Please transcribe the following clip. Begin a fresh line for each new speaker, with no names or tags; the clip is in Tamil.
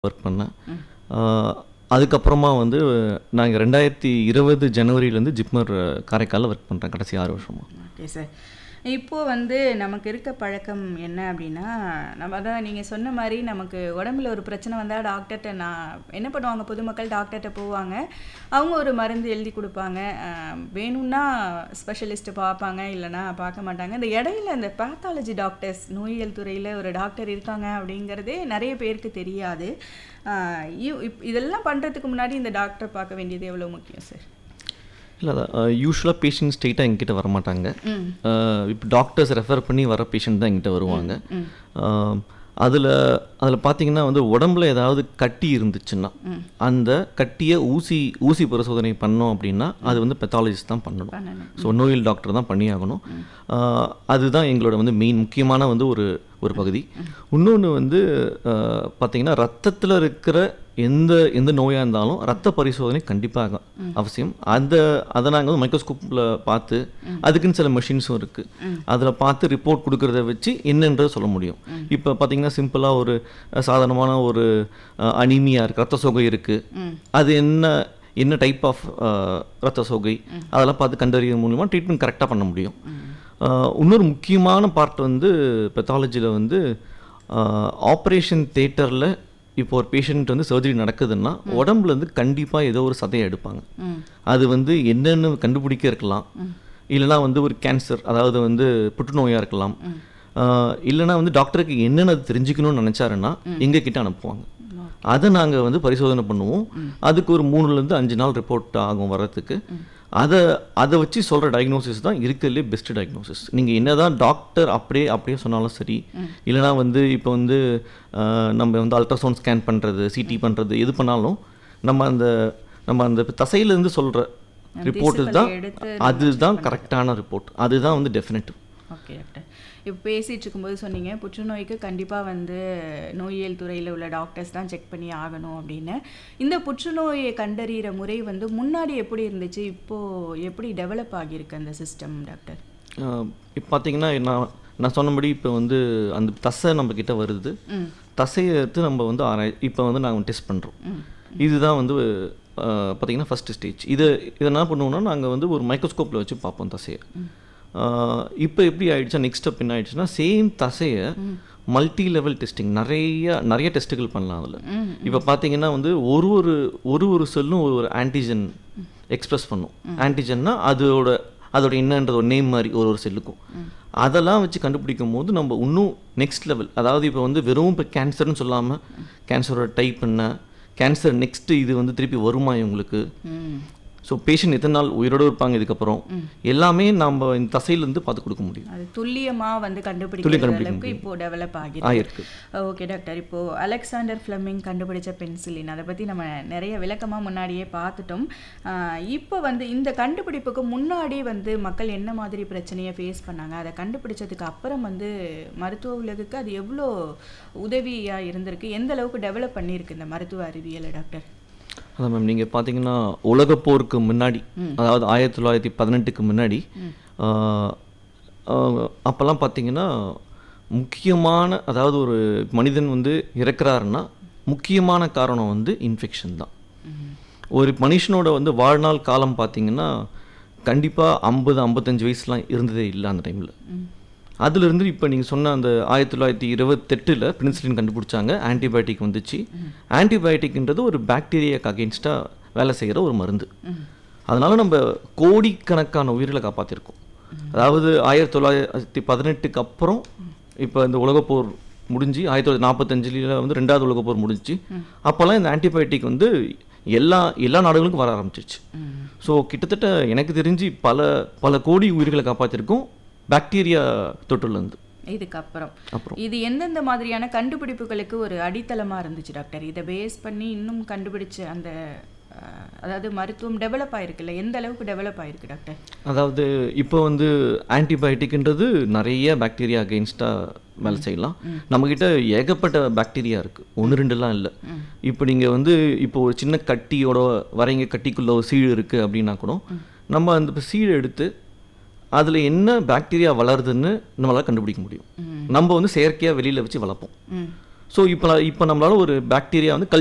ஒர்க் பண்ணேன் ஆஹ் அதுக்கப்புறமா வந்து நாங்கள் ரெண்டாயிரத்தி இருபது ஜனவரியிலேருந்து ஜிப்மர் காரைக்காலில் ஒர்க் பண்ணுறேன் கடைசி ஆறு வருஷமா
ஓகே சார் இப்போ வந்து நமக்கு இருக்க பழக்கம் என்ன அப்படின்னா நம்ம அதான் நீங்கள் சொன்ன மாதிரி நமக்கு உடம்புல ஒரு பிரச்சனை வந்தால் டாக்டர்கிட்ட நான் என்ன பண்ணுவாங்க பொதுமக்கள் டாக்டர்கிட்ட போவாங்க அவங்க ஒரு மருந்து எழுதி கொடுப்பாங்க ஆஹ் வேணும்னா ஸ்பெஷலிஸ்ட்டு பார்ப்பாங்க இல்லைன்னா பார்க்க மாட்டாங்க இந்த இடையில இந்த பேத்தாலஜி டாக்டர்ஸ் நோயியல் துறையில் ஒரு டாக்டர் இருக்காங்க அப்படிங்கிறதே நிறைய பேருக்கு தெரியாது ஆஹ் இ- இப்- இதெல்லாம் பண்ணுறதுக்கு முன்னாடி இந்த டாக்டர் பார்க்க வேண்டியது எவ்வளோ முக்கியம் சார்
இல்லை யூஸ்வலாக பேஷண்ட் ஸ்ட்ரெயிட்டாக எங்கிட்ட வர மாட்டாங்க
ம்
இப்போ டாக்டர்ஸ் ரெஃபர் பண்ணி வர பேஷண்ட் தான் எங்கிட்ட வருவாங்க அதில் அதில் பார்த்தீங்கன்னா வந்து உடம்புல ஏதாவது கட்டி இருந்துச்சுன்னா அந்த கட்டியை ஊசி ஊசி பரிசோதனை பண்ணோம் அப்படின்னா அது வந்து பெத்தாலஜிஸ்ட் தான் பண்ணணும்
பண்ணணும்
ஸோ நோயில் டாக்டர் தான் பண்ணியாகணும் ஆஹ் அதுதான் எங்களோட வந்து மெயின் முக்கியமான வந்து ஒரு ஒரு பகுதி இன்னொன்று வந்து ஆஹ் பார்த்தீங்கன்னா ரத்தத்தில் இருக்கிற எந்த எந்த நோயாக இருந்தாலும் ரத்த பரிசோதனை கண்டிப்பாக அவசியம் அந்த அதை நாங்கள் வந்து மைக்ரோஸ்கோப்பில் பார்த்து அதுக்குன்னு சில மெஷின்ஸும் இருக்குது அதில் பார்த்து ரிப்போர்ட் கொடுக்கறத வச்சு என்னன்றதை சொல்ல முடியும் இப்போ பார்த்தீங்கன்னா சிம்பிளாக ஒரு அஹ், சாதாரணமான ஒரு அனிமியா இருக்குது ரத்த சோகை இருக்குது
ம்
அது என்ன என்ன டைப் ஆஃப் ரத்த சோகை அதெல்லாம் பார்த்து கண்டறிய மூலிமா ட்ரீட்மெண்ட் கரெக்டாக பண்ண முடியும் அஹ், இன்னொரு முக்கியமான பார்ட் வந்து பெத்தாலஜியில் வந்து ஆப்ரேஷன் தேட்டரில் இப்போ ஒரு பேஷண்ட் வந்து சர்ஜரி நடக்குதுன்னா உடம்புல இருந்து கண்டிப்பாக ஏதோ ஒரு சதையை எடுப்பாங்க
ம்
அது வந்து என்னென்னு கண்டுபிடிக்க இருக்கலாம் இல்லைனா வந்து ஒரு கேன்சர் அதாவது வந்து புற்றுநோயாக இருக்கலாம் ஆஹ் இல்லைனா வந்து டாக்டருக்கு என்னென்ன அது தெரிஞ்சுக்கணும்னு நினச்சாருன்னா எங்கள் கிட்ட அனுப்புவாங்க அதை நாங்கள் வந்து பரிசோதனை பண்ணுவோம் அதுக்கு ஒரு மூணுலேருந்து அஞ்சு நாள் ரிப்போர்ட் ஆகும் வர்றதுக்கு அதை அதை வச்சு சொல்கிற டயக்னோசிஸ் தான் இருக்கிறதுலே பெஸ்ட் டயக்னோசிஸ் நீங்கள் என்னதான் டாக்டர் அப்படியே அப்படியே சொன்னாலும் சரி இல்லைனா வந்து இப்போ வந்து ஆஹ் நம்ம வந்து அல்ட்ராசவுண்ட் ஸ்கேன் பண்ணுறது சிடி பண்ணுறது எது பண்ணாலும் நம்ம அந்த நம்ம அந்த தசையிலேருந்து சொல்கிற ரிப்போர்ட்டு தான்
எடுத்து
அதுதான் கரெக்டான ரிப்போர்ட் அதுதான் வந்து டெஃபினட்டிவ்
ஓகே டாக்டர் இப்போ பேசிகிட்டு இருக்கும்போது சொன்னீங்க புற்றுநோய்க்கு கண்டிப்பாக வந்து நோயியல் துறையில் உள்ள டாக்டர்ஸ் தான் செக் பண்ணி ஆகணும் அப்படின்னு இந்த புற்றுநோயை கண்டறிகிற முறை வந்து முன்னாடி எப்படி இருந்துச்சு இப்போது எப்படி டெவலப் ஆகியிருக்கு அந்த சிஸ்டம் டாக்டர்
இப்போ பார்த்தீங்கன்னா நான் நான் சொன்னபடி இப்போ வந்து அந்த தசை நம்ம கிட்ட வருது
ம்
தசையை எடுத்து நம்ம வந்து ஆராய் இப்போ வந்து நாங்கள் டெஸ்ட் பண்ணுறோம் இதுதான் வந்து அஹ், பார்த்தீங்கன்னா ஃபஸ்ட்டு ஸ்டேஜ் இதை இதை என்ன பண்ணுவோம்னா நாங்கள் வந்து ஒரு மைக்ரோஸ்கோப்பில் வச்சு பார்ப்போம் தசையை இப்போ எப்படி ஆயிடுச்சா நெக்ஸ்ட் ஸ்டெப் என்ன ஆயிடுச்சுன்னா சேம் தசையை மல்டி லெவல் டெஸ்டிங் நிறைய நிறைய டெஸ்ட்டுகள் பண்ணலாம் அதில் இப்போ பார்த்தீங்கன்னா வந்து ஒரு ஒரு ஒரு ஒரு செல்லும் ஒரு ஒரு ஆன்டிஜன் எக்ஸ்பிரஸ் பண்ணும் ஆன்டிஜன்னா அதோட அதோட என்னன்றது ஒரு நேம் மாதிரி ஒரு ஒரு செல்லுக்கும் அதெல்லாம் வச்சு கண்டுபிடிக்கும் போது நம்ம இன்னும் நெக்ஸ்ட் லெவல் அதாவது இப்போ வந்து வெறும் இப்போ கேன்சர்னு சொல்லாமல் கேன்சரோட டைப் என்ன கேன்சர் நெக்ஸ்ட் இது வந்து திருப்பி வருமா இவங்களுக்கு
ம்
ஸோ பேஷண்ட் எத்தனை நாள் உயிரோடு இருப்பாங்க இதுக்கப்புறம் எல்லாமே நம்ம இந்த தசையிலேருந்து பார்த்து கொடுக்க முடியும்
அது துல்லியமாக வந்து கண்டுபிடிக்கிற
கண்டுபிடிக்க
அளவுக்கு இப்போ டெவலப் ஆகிருக்கு
ஆயிருக்கு
ஓகே டாக்டர் இப்போ அலெக்சாண்டர் ஃப்ளெமிங் கண்டுபிடிச்ச பென்சிலின் அதை பற்றி நம்ம நிறைய விளக்கமாக முன்னாடியே பார்த்துட்டோம் ஆஹ் இப்போ வந்து இந்த கண்டுபிடிப்புக்கு முன்னாடி வந்து மக்கள் என்ன மாதிரி பிரச்சனையை ஃபேஸ் பண்ணாங்க அதை கண்டுபிடிச்சதுக்கு அப்புறம் வந்து மருத்துவ உலகுக்கு அது எவ்வளோ உதவியாக இருந்திருக்கு எந்த அளவுக்கு டெவலப் பண்ணியிருக்கு இந்த மருத்துவ அறிவியலை டாக்டர்
அதான் மேம் நீங்கள் பார்த்தீங்கன்னா உலகப் போருக்கு முன்னாடி அதாவது ஆயிரத்தி தொள்ளாயிரத்தி பதினெட்டுக்கு முன்னாடி ஆஹ், ஆஹ், அப்போல்லாம் பார்த்தீங்கன்னா முக்கியமான அதாவது ஒரு மனிதன் வந்து இறக்குறாருன்னா முக்கியமான காரணம் வந்து இன்ஃபெக்ஷன் தான் ஒரு மனுஷனோட வந்து வாழ்நாள் காலம் பார்த்தீங்கன்னா கண்டிப்பாக ஐம்பது ஐம்பத்தஞ்சு வயசுலாம் இருந்ததே இல்லை அந்த டைமில் அதுலேருந்து இப்போ நீங்கள் சொன்ன அந்த ஆயிரத்தி தொள்ளாயிரத்தி இருபத்தெட்டில் பெனிசிலின் கண்டுபிடிச்சாங்க ஆன்டிபயோட்டிக் வந்துச்சு ஆன்டிபயோட்டிக்ன்றது ஒரு பாக்டீரியாக்கு அகேன்ஸ்டாக வேலை செய்கிற ஒரு மருந்து அதனால நம்ம கோடிக்கணக்கான உயிர்களை காப்பாற்றிருக்கோம் அதாவது ஆயிரத்தி தொள்ளாயிரத்தி பதினெட்டுக்கு அப்புறம் இப்போ இந்த உலகப்போர் முடிஞ்சு ஆயிரத்தி தொள்ளாயிரத்தி நாற்பத்தஞ்சில் வந்து ரெண்டாவது உலகப்போர் முடிஞ்சுச்சு அப்போல்லாம் இந்த ஆன்டிபயோட்டிக் வந்து எல்லா எல்லா நாடுகளுக்கும் வர ஆரம்பிச்சிருச்சு ஸோ கிட்டத்தட்ட எனக்கு தெரிஞ்சு பல பல கோடி உயிர்களை காப்பாற்றிருக்கோம் பாக்டீரியா தொற்றுலேருந்து
இதுக்கப்புறம்
அப்புறம்.
இது எந்தெந்த மாதிரியான கண்டுபிடிப்புகளுக்கு ஒரு அடித்தளமா இருந்துச்சு டாக்டர் இதை பேஸ் பண்ணி இன்னும் கண்டுபிடிச்ச அந்த அஹ், அதாவது மருத்துவம் டெவலப் ஆயிருக்குல்ல எந்த அளவுக்கு டெவலப் ஆயிருக்கு டாக்டர்
அதாவது இப்போ வந்து ஆன்டிபயோட்டிக்ன்றது நிறைய பாக்டீரியா அகெயின்ஸ்டாக வேலை செய்யலாம் நம்மக்கிட்ட ஏகப்பட்ட பாக்டீரியா இருக்குது ஒன்று ரெண்டுலாம் இல்லை இப்போ நீங்கள் வந்து இப்போ ஒரு சின்ன கட்டியோட வரைங்க கட்டிக்குள்ள ஒரு சீழ் இருக்குது அப்படின்னா கூட நம்ம அந்த சீழை எடுத்து அதில் என்ன பாக்டீரியா வளருதுன்னு நம்மளால் கண்டுபிடிக்க முடியும் நம்ம வந்து செயற்கையாக வெளியில் வச்சு வளர்ப்போம்
ம்
ஸோ இப்போ இப்போ நம்மளால ஒரு பாக்டீரியா வந்து